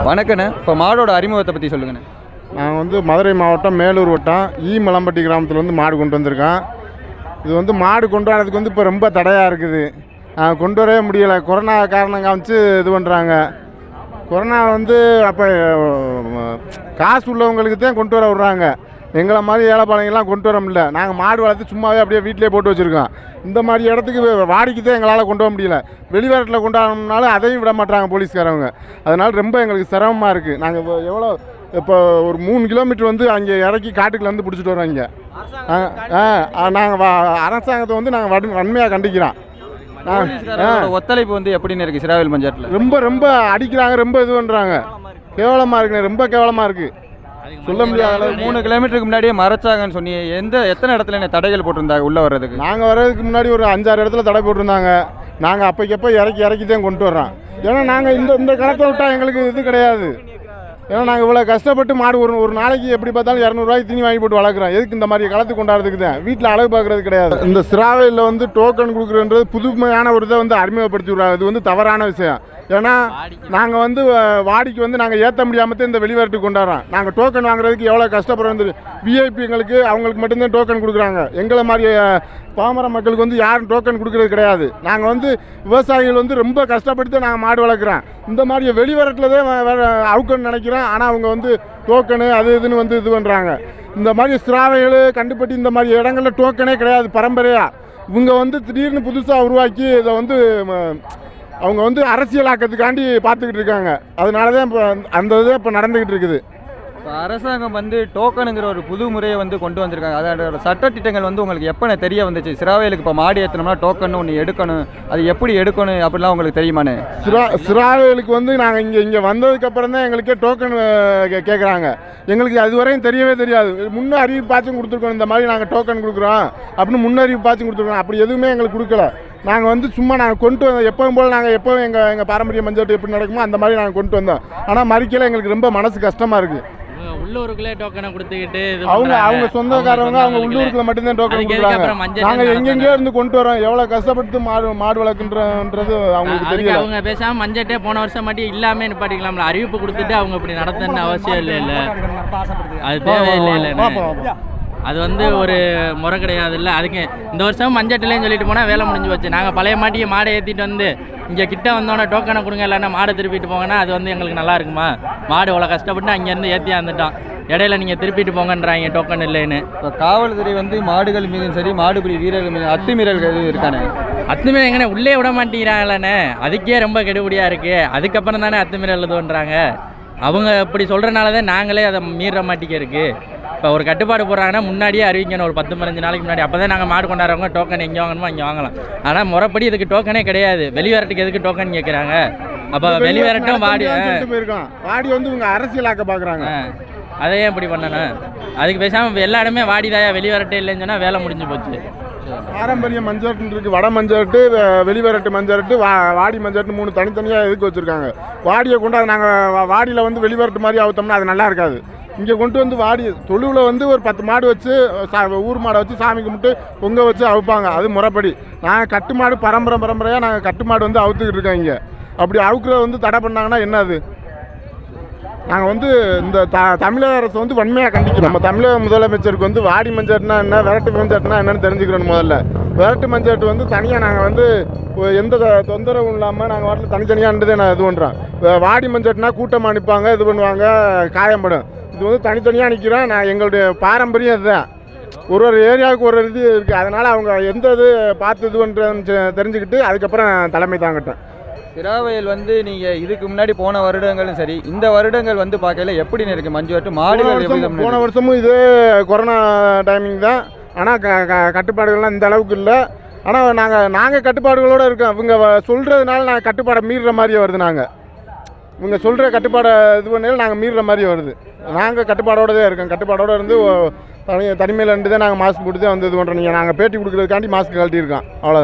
வணக்கண்ணே இப்போ மாடோட அறிமுகத்தை பற்றி சொல்லுங்கண்ணே நான் வந்து மதுரை மாவட்டம் மேலூர் வட்டம் ஈ மலம்பட்டி கிராமத்தில் வந்து மாடு கொண்டு வந்திருக்கேன் இது வந்து மாடு கொண்டு வரதுக்கு வந்து இப்போ ரொம்ப தடையாக இருக்குது ஆஹ் கொண்டு வரவே முடியலை கொரோனா காரணம் காமிச்சு இது பண்ணுறாங்க கொரோனா வந்து அப்போ காசு உள்ளவங்களுக்கு தான் கொண்டு வர விட்றாங்க எங்களை மாதிரி ஏழைப்பாளையங்கள்லாம் கொண்டு வர முடியல நாங்கள் மாடு வளர்த்து சும்மாவே அப்படியே வீட்டிலே போட்டு வச்சுருக்கோம் இந்த மாதிரி இடத்துக்கு வே- வாடிக்கு தான் எங்களால் கொண்டு வர முடியல வெளிவேரத்தில் கொண்டு வரணும்னாலும் அதையும் விட மாட்டாங்க போலீஸ்காரவங்க அதனால் ரொம்ப எங்களுக்கு சிரமமாக இருக்குது நாங்கள் இப்போ எவ்வளோ இப்போ ஒரு மூணு கிலோமீட்டர் வந்து அங்கே இறக்கி காட்டுக்குள்ள வந்து பிடிச்சிட்டு வரோம் இங்கே ஆ நாங்கள் அரசாங்கத்தை வந்து நாங்கள் வன் வன்மையாக கண்டிக்கிறோம் ஆ, ஆ போலீஸ்காரோட ஒத்துழைப்பு வந்து எப்படின்னு இருக்கு சிராவில் பஞ்சாயத்தில் ரொம்ப ரொம்ப அடிக்கிறாங்க ரொம்ப இது பண்ணுறாங்க கேவலமாக இருக்குண்ணே ரொம்ப கேவலமாக இருக்குது சொல்ல முடியாத அளவுக்கு மூணு கிலோமீட்டருக்கு முன்னாடியே மறைச்சாங்கன்னு சொன்னீங்க எந்த எத்தனை இடத்துல என்ன தடைகள் போட்டிருந்தாங்க உள்ளே வர்றதுக்கு நாங்கள் வர்றதுக்கு முன்னாடி ஒரு அஞ்சாறு இடத்துல தடை போட்டிருந்தாங்க நாங்கள் அப்போக்கப்போ இறக்கி இறக்கி தான் கொண்டு வர்றோம் ஏன்னா நாங்கள் இந்த இந்த கணத்தை விட்டால் எங்களுக்கு இது கிடையாது ஏன்னா நாங்கள் இவ்வளோ கஷ்டப்பட்டு மாடு ஒரு ஒரு நாளைக்கு எப்படி பார்த்தாலும் இரநூறுவாய்க்கு தீனி வாங்கி போட்டு வளர்க்குறோம் எதுக்கு இந்த மாதிரி களத்து கொண்டாடுறதுக்கு தான் வீட்டில் அளவு பார்க்குறது கிடையாது இந்த சிராவையில் வந்து டோக்கன் கொடுக்குறன்றது புதுமையான ஒரு இதை வந்து அறிமுகப்படுத்தி விடுறாங்க இது வந்து தவறான விஷயம் ஏன்னா நாங்கள் வந்து அஹ், வாடிக்கு வந்து நாங்கள் ஏற்ற முடியாமல் தான் இந்த வெளிவரட்டு கொண்டாடுறோம் நாங்கள் டோக்கன் வாங்குறதுக்கு எவ்வளோ கஷ்டப்படுறோம் தெரியும் விஐபிங்களுக்கு அவங்களுக்கு மட்டும்தான் டோக்கன் கொடுக்குறாங்க எங்களை மாதிரி அஹ், பாமர மக்களுக்கு வந்து யாரும் டோக்கன் கொடுக்கறது கிடையாது நாங்கள் வந்து விவசாயிகள் வந்து ரொம்ப கஷ்டப்பட்டு தான் நாங்கள் மாடு வளர்க்குறோம் இந்த மாதிரி வெளிவரட்டில் தான் அவுக்கன்னு நினைக்கிறோம் ஆனால் அவங்க வந்து டோக்கனு அது இதுன்னு வந்து இது பண்ணுறாங்க இந்த மாதிரி சிராவைகள் கண்டுபட்டி இந்த மாதிரி இடங்கள்ல டோக்கனே கிடையாது பரம்பரையாக இவங்க வந்து திடீர்னு புதுசாக உருவாக்கி இதை வந்து ம, அவங்க வந்து அரசியலாக்கிறதுக்காண்டி பார்த்துக்கிட்டு இருக்காங்க அதனால தான் இப்போ அந்த இது இப்போ நடந்துக்கிட்டு இருக்குது இப்போ அரசாங்கம் வந்து டோக்கனுங்கிற ஒரு புது முறையை வந்து கொண்டு வந்திருக்காங்க அதோட சட்டத்திட்டங்கள் வந்து உங்களுக்கு எப்போ தெரிய வந்துச்சு சிராவையிலுக்கு இப்போ மாடி ஏற்றினோம்னா டோக்கன் ஒன்று எடுக்கணும் அது எப்படி எடுக்கணும் அப்படிலாம் உங்களுக்கு தெரியுமாண்ணே சிரா சிறாவைகளுக்கு வந்து நாங்கள் இங்கே இங்கே வந்ததுக்கப்புறம் தான் எங்களுக்கே டோக்கன் கேட்குறாங்க எங்களுக்கு அது வரையும் தெரியவே தெரியாது முன்ன அறிவிப்பாச்சும் கொடுத்துருக்கோம் இந்த மாதிரி நாங்கள் டோக்கன் கொடுக்குறோம் அப்படின்னு முன்னறிவிப்பாச்சும் கொடுத்துருக்கோம் அப்படி எதுவுமே எங்களுக்கு கொடுக்கல நாங்கள் வந்து சும்மா நாங்கள் கொண்டு வந்தோம் எப்பவும் போல் நாங்கள் எப்பவும் எங்கள் எங்கள் பாரம்பரிய மஞ்சள் எப்படி நடக்குமோ அந்த மாதிரி நாங்கள் கொண்டு வந்தோம் ஆனால் மறிக்கல எங்களுக்கு ரொம்ப மனசு கஷ்டமாக இருக்குது இவங்க உள்ளூருக்குள்ளே டோக்கனை கொடுத்துக்கிட்டு இது அவங்க பண்றாங்க. அவங்க சொந்தக்காரவங்க அவங்க சொந்தங்களுக்குள்ள. உள்ளூருக்குள்ள மட்டும்தான் டோக்கன் அதுக்கு எதுக்கு அப்புறம் கொடுக்குறாங்க மஞ்சள் நாங்கள் டென்ட் எங்கெங்கேயோ இருந்து கொண்டு வரோம் எவ்வளோ கஷ்டப்பட்டு மாடு மாடு வளர்க்குன்றன்றது அவங்களுக்கு அதுக்கு தெரியல அவங்க பேசாம மஞ்சட்டே போன வருஷம் மட்டும் இல்லாம நிப்பாட்டிக்கலாம்ல அறிவிப்பு கொடுத்துட்டு அவங்க இப்படி நடத்தணும்னு அவசியம் இல்லை இல்ல அது தேவையில்லை இல்லை பார்ப்போம், பார்ப்போம். அது வந்து ஒரு முறை கிடையாது இல்லை அதுக்கு இந்த வருஷம் மஞ்சட்டிலேன்னு சொல்லிட்டு போனால் வேலை முடிஞ்சு போச்சு நாங்கள் பழைய மாட்டியை மாடை ஏற்றிட்டு வந்து இங்கே கிட்ட வந்தோன்னே டோக்கனை கொடுங்க இல்லைன்னா மாடை திருப்பிட்டு போங்கன்னா அது வந்து எங்களுக்கு நல்லா இருக்குமா மாடு இவ்வளோ கஷ்டப்பட்டு அங்கேருந்து ஏற்றி வந்துட்டோம் இடையில நீங்கள் திருப்பிட்டு போங்கன்றாங்க டோக்கன் இல்லைன்னு இப்போ காவல்துறை வந்து மாடுகள் மீதும் சரி மாடுபிடி வீரர்கள் மீது அத்துமீறல்கள் எதுவும் இருக்கானே அத்துமீறல் எங்கண்ணே உள்ளே விட மாட்டேங்கிறாங்களே அதுக்கே ரொம்ப கெடுபடியாக இருக்குது அதுக்கப்புறம் தானே அத்துமீறல் இதுன்றாங்க அவங்க இப்படி சொல்கிறனால தான் நாங்களே அதை மீற மாட்டிக்க இருக்கு இப்போ ஒரு கட்டுப்பாடு போடுறாங்கன்னா முன்னாடியே அறிவிக்கணும் ஒரு பத்து பதினஞ்சு நாளைக்கு முன்னாடி அப்போ தான் நாங்கள் மாடு கொண்டாடுறவங்க டோக்கன் எங்கே வாங்கணுமோ அங்கே வாங்கலாம் ஆனால் முறைப்படி இதுக்கு டோக்கனே கிடையாது வெளிவரட்டுக்கு எதுக்கு டோக்கன் கேட்குறாங்க அப்போ வெளிவரட்டும் வாடி ஆ. சொல்லிட்டு போயிருக்கான் வாடி வந்து இவங்க அரசியலாக்க பாக்குறாங்க ஆ. அதை ஏன் இப்படி பண்ணணும் அதுக்கு பேசாமல் எல்லா இடமே வாடிதாயா வெளிவரட்டே இல்லைன்னு சொன்னால் வேலை முடிஞ்சு போச்சு பாரம்பரிய மஞ்சள் இருக்கு வட மஞ்சட்டு வெளிவரட்டு மஞ்சட்டு வா வாடி மஞ்சட்டு மூணு தனித்தனியாக எதுக்கு வச்சிருக்காங்க வாடியை கொண்டு அதை நாங்கள் வாடியில் வந்து வெளிவரட்டு மாதிரி அவுத்தோம்னா அது நல்லா இருக்காது இங்கே கொண்டு வந்து வாடி தொழுவில் வந்து ஒரு பத்து மாடு வச்சு சா ஊர் மாடை வச்சு சாமி கும்பிட்டு பொங்க வச்சு அவுப்பாங்க அது முறைப்படி நாங்கள் கட்டு மாடு பரம்பரை பரம்பரையாக நாங்கள் கட்டு மாடு வந்து அவுத்துக்கிட்டு இருக்கோம் இங்கே அப்படி அவுக்குறத வந்து தடை பண்ணாங்கன்னா என்ன அது நாங்கள் வந்து இந்த த தமிழக அரசு வந்து வன்மையாக கண்டிக்கிறோம் நம்ம தமிழக முதலமைச்சருக்கு வந்து வாடி மஞ்சாட்டுனா என்ன விரட்டு மஞ்சாட்டுனா என்னன்னு தெரிஞ்சுக்கிறோம் முதல்ல விரட்டு மஞ்சாட்டு வந்து தனியாக நாங்கள் வந்து ஒ- எந்த த- தொந்தரவும் இல்லாமல் நாங்கள் வாட்டில் தனித்தனியான்றதே நான் இது பண்ணுறோம் வாடி மஞ்சாட்டுனா கூட்டமாக நிற்பாங்க இது பண்ணுவாங்க காயம்படும் இது வந்து தனித்தனியாக நிற்கிறோம் நான் எங்களுடைய பாரம்பரியம் இதுதான் ஒரு ஒரு ஏரியாவுக்கு ஒரு ஒரு இது இருக்குது அதனால் அவங்க எந்த இது பார்த்து இது பண்ணுறதுன்னு தெ- தெரிஞ்சுக்கிட்டு அதுக்கப்புறம் தலைமை தாங்கட்டும் சிராவயல் வந்து நீங்கள் இதுக்கு முன்னாடி போன வருடங்களும் சரி இந்த வருடங்கள் வந்து பார்க்கல எப்படி இருக்கு மஞ்சு வட்டு போன மாடுகள் எப்படி வருஷம் இருக்கு? போன வருஷமும் இதே கொரோனா டைமிங் தான் ஆனால் க க- கட்டுப்பாடுகள்லாம் இந்த அளவுக்கு இல்லை ஆனால் நாங்கள் நாங்கள் கட்டுப்பாடுகளோடு இருக்கோம் இவங்க வ- சொல்கிறதுனால நாங்கள் கட்டுப்பாடை மீறுற மாதிரியே வருது நாங்கள் இவங்க சொல்கிற கட்டுப்பாடை இது பண்ணாலும் நாங்கள் மீறுற மாதிரி வருது நாங்கள் கட்டுப்பாடோட தான் இருக்கோம் கட்டுப்பாடோடு இருந்து ஒ- தனி தனிமையில் இருந்து தான் நாங்கள் மாஸ்க் போட்டு தான் வந்து இது பண்ணுறோம் நீங்கள் நாங்கள் பேட்டி கொடுக்குறதுக்காண்டி மாஸ்க் கழட்டியிருக்கோம் அவ்வளோ